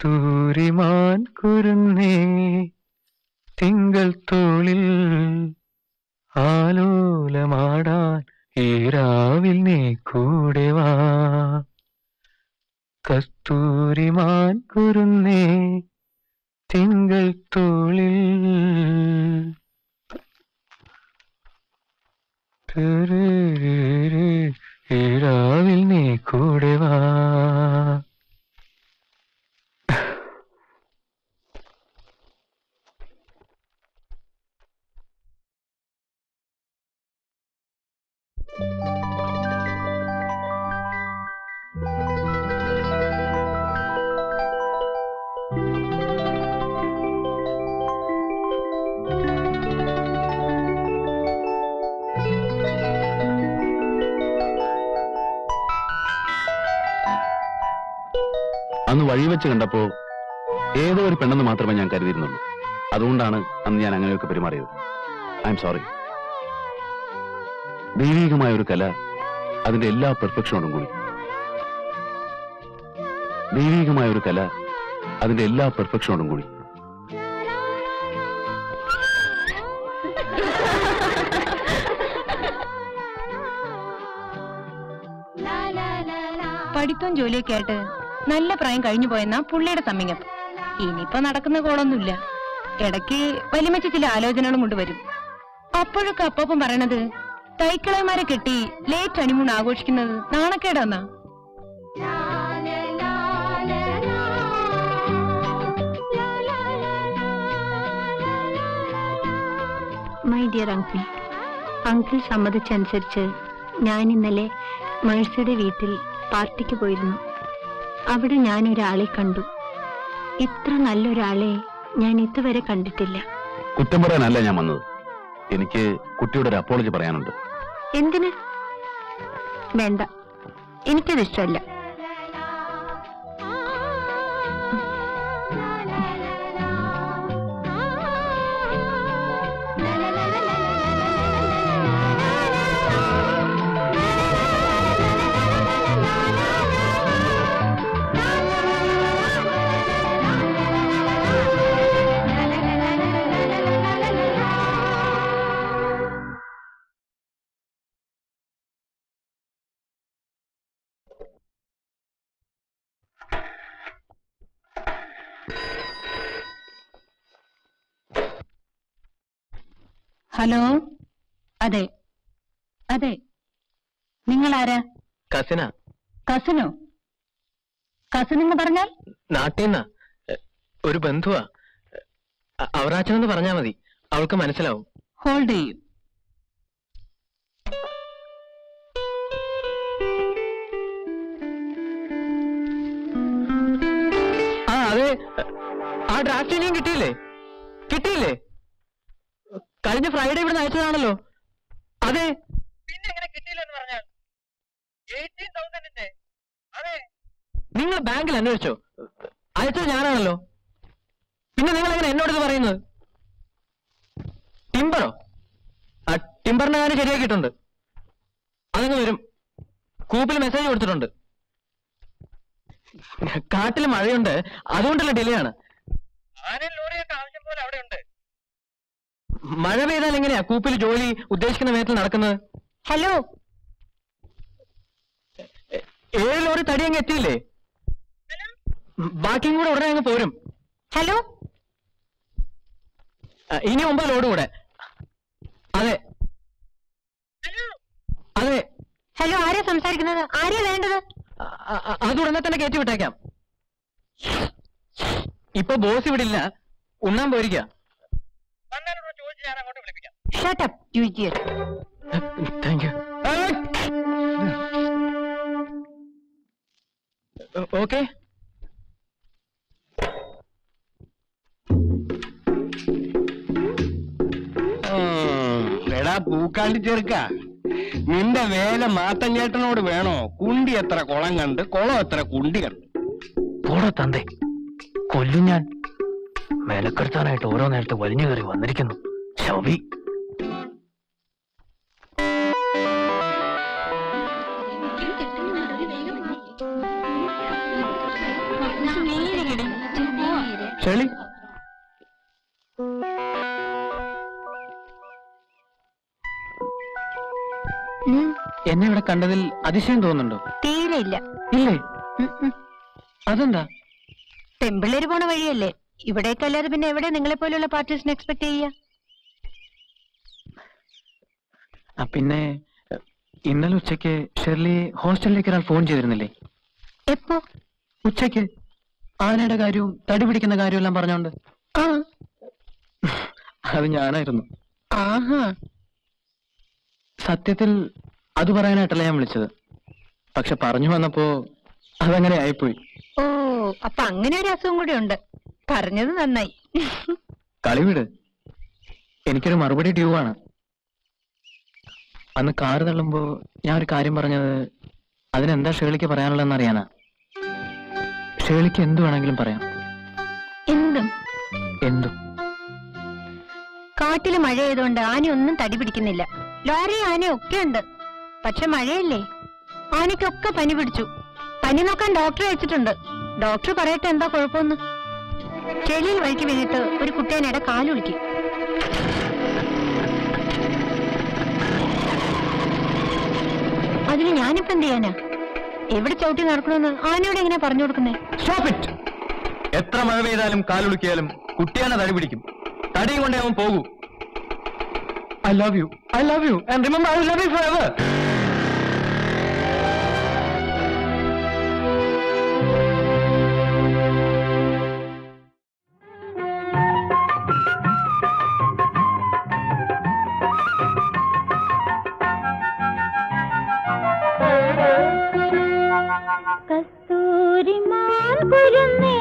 കസ്തൂരിമാൻ കുരുന്നേ തിങ്കൾ തോളിൽ ആലോലമാടാൻ ഈ രാവിൽ നീ കൂടെ വാ കസ്തൂരിമാൻ കുരുന്നേ തിങ്കൾ തോളിൽ തുരുരുരു, ഈ രാവിൽ നീ കൂടെ വാ അന്ന് വഴി വെച്ച് കണ്ടപ്പോ ഏതോ ഒരു പെണ്ണെന്ന് മാത്രമേ ഞാൻ കരുതിയിരുന്നുള്ളൂ അതുകൊണ്ടാണ് അന്ന് ഞാൻ അങ്ങനെയൊക്കെ പെരുമാറിയത് ഐ എം സോറി ദൈവികമായ ഒരു കല അതിന്റെ എല്ലാ പെർഫെക്ഷനോടും കൂടി ദൈവികമായ ഒരു കല അതിന്റെ എല്ലാ പെർഫെക്ഷനോടും കൂടി പഠിത്തവും ജോലിയൊക്കെ ആയിട്ട് നല്ല പ്രായം കഴിഞ്ഞു പോയെന്നാ പുള്ളിയുടെ സമ്മിങ്ങം ഇനിയിപ്പോ നടക്കുന്ന കോളൊന്നുമില്ല ഇടയ്ക്ക് വലിമച്ച് ചില ആലോചനകളും കൊണ്ടുവരും അപ്പോഴൊക്കെ അപ്പം പറയണത് തൈക്കിളന്മാരെ കെട്ടി ലേറ്റ് ഹണിമൂൺ ആഘോഷിക്കുന്നത് നാണക്കേടാന്നാ മൈ ഡിയർ അങ്കിൾ അങ്കിൾ സമ്മതിച്ചനുസരിച്ച് ഞാൻ ഇന്നലെ മേഴ്സിയുടെ വീട്ടിൽ പാർട്ടിക്ക് പോയിരുന്നു അവിടെ ഞാൻ ഒരാളെ കണ്ടു ഇത്ര നല്ലൊരാളെ ഞാൻ ഇതുവരെ കണ്ടിട്ടില്ല കുറ്റം പറയാനല്ല ഞാൻ വന്നത് എനിക്ക് കുട്ടിയുടെ ഒരു അപ്പോളജി പറയാനുണ്ട് എന്തിന് വേണ്ട എനിക്കത് ഇഷ്ടമല്ല ഹലോ അതെ അതെ നിങ്ങൾ ആരാ കസിന കസിനോ കസിൻ എന്ന് പറഞ്ഞാൽ നാട്ടിന്ന ഒരു ബന്ധുവാ അവറാച്ചനെന്ന് പറഞ്ഞാ മതി അവൾക്ക് മനസ്സിലാവും ഹോൾഡ് ചെയ്യൂ ആ അതെ ആ ഡ്രാഫ്റ്റ് ഇനിയും കിട്ടിയില്ലേ കിട്ടിയില്ലേ കഴിഞ്ഞ ഫ്രൈഡേ ഇവിടെ അയച്ചതാണല്ലോ അതെ പിന്നെ എങ്ങനെ കിട്ടിയില്ലെന്ന് പറഞ്ഞാൽ അതെ നിങ്ങൾ ബാങ്കിൽ അന്വേഷിച്ചോ അയച്ചത് ഞാനാണല്ലോ പിന്നെ നിങ്ങൾ എങ്ങനെ എന്നോട് ഇത് പറയുന്നത് ടിമ്പറോ ആ ടിമ്പറിന്റെ കാര്യം ശരിയാക്കിയിട്ടുണ്ട് അതങ്ങ് വരും കൂപ്പിൽ മെസ്സേജ് കൊടുത്തിട്ടുണ്ട് കാട്ടിൽ മഴയുണ്ട് അതുകൊണ്ടുള്ള ഡിലേ ആണ് മഴ പെയ്താൽ എങ്ങനെയാ കൂപ്പിൽ ജോലി ഉദ്ദേശിക്കുന്ന വേഗത്തിൽ നടക്കുന്നത് ഹലോ ഏഴ് ലോറി തടി അങ്ങ് എത്തിയില്ലേ ബാക്കിയും കൂടെ ഉടനെ അങ്ങ് പോരും ഹലോ ആ, ഇനി ഒമ്പത് ലോഡ് കൂടെ അതെ അതെ ഹലോ ആരാ സംസാരിക്കുന്നത് ആരാ വേണ്ടത് ആ, ആ, ആ, അത് ഉടനെ തന്നെ കയറ്റി വിട്ടേക്കാം ഇപ്പൊ ബോസ് ഇവിടെ ഇല്ല ഉണ്ണാൻ പോയിരിക്കാം shut up you idiot thank you okay എടാ പൂക്കാണ്ടി ചെറുക്ക നിന്റെ വേല മാത്തഞ്ചേട്ടനോട് വേണോ കുണ്ടി എത്ര കുളം കണ്ട് കുളം എത്ര കുണ്ടി കണ്ട് പോടോ തന്തേ കൊല്ലും ഞാൻ മേലക്കെടുത്താനായിട്ട് ഓരോ നേരത്തെ വലിഞ്ഞു കയറി വന്നിരിക്കുന്നു ശവി ഷേളി ഉം, എന്നെ ഇവിടെ കണ്ടതിൽ അതിശയം തോന്നുന്നുണ്ടോ തീരെ ഇല്ല ഇല്ലേ ഉം, ഉം. അതെന്താ പെമ്പിള്ളേര് പോണ വഴിയല്ലേ ഇവിടേക്കല്ലാതെ പിന്നെ എവിടെ നിങ്ങളെ പോലെയുള്ള പാർട്ടീസിനെ എക്സ്പെക്ട് ചെയ്യാ ആ പിന്നെ ഇന്നലെ ഉച്ചയ്ക്ക് ഷെർലി ഹോസ്റ്റലിലേക്ക് ഒരാൾ ഫോൺ ചെയ്തിരുന്നില്ലേ എപ്പോ ഉച്ചയ്ക്ക് ആനയുടെ കാര്യവും തടി പിടിക്കുന്ന കാര്യവും എല്ലാം പറഞ്ഞോണ്ട് ആ അത് ഞാനായിരുന്നു ആഹാ സത്യത്തിൽ അത് പറയാനായിട്ടല്ല ഞാൻ വിളിച്ചത് പക്ഷെ പറഞ്ഞു വന്നപ്പോ അതങ്ങനെ ആയിപ്പോയി ഓ അപ്പൊ അങ്ങനെ ഒരു അസുഖം കൂടി ഉണ്ട് പറഞ്ഞത് നന്നായി കളിവിട് എനിക്കൊരു മറുപടി ഡ്യൂ ആണ് അന്ന് കാറ് തള്ളുമ്പോ ഞാൻ ഒരു കാര്യം പറഞ്ഞത് അതിനെന്താ ഷേളിക്ക് പറയാനുള്ളതെന്ന് അറിയാനാ ഷേളിക്ക് എന്തു വേണമെങ്കിലും പറയാം എന്തും എന്തും കാട്ടില് മഴ ആയതുകൊണ്ട് ആനയൊന്നും തടി പിടിക്കുന്നില്ല ലോറി ആനയും ഒക്കെ ഉണ്ട് പക്ഷെ മഴയല്ലേ ആനയ്ക്കൊക്കെ പനി പിടിച്ചു പനി നോക്കാൻ ഡോക്ടറെ അയച്ചിട്ടുണ്ട് ഡോക്ടർ പറയട്ടെ എന്താ കുഴപ്പമൊന്ന് ചെളിയിൽ വഴിക്ക് വീണിട്ട് ഒരു കുട്ടിയാനയുടെ കാലൊളുക്കി അതിന് ഞാനിപ്പോ എന്ത് ചെയ്യാനാ എവിടെ ചവിട്ടി നടക്കണമെന്ന് ആനയോട് എങ്ങനെ പറഞ്ഞു കൊടുക്കുന്നേ സ്റ്റോപ്പ് ഇറ്റ് എത്ര മഴ പെയ്താലും കാലൊളുക്കിയാലും കുട്ടിയാനെ തടി പിടിക്കും തടിയും കൊണ്ടേ അവൻ പോകൂ I love you I love you and remember I love you forever കസ്തൂരിമാൻ കുരുന്നേ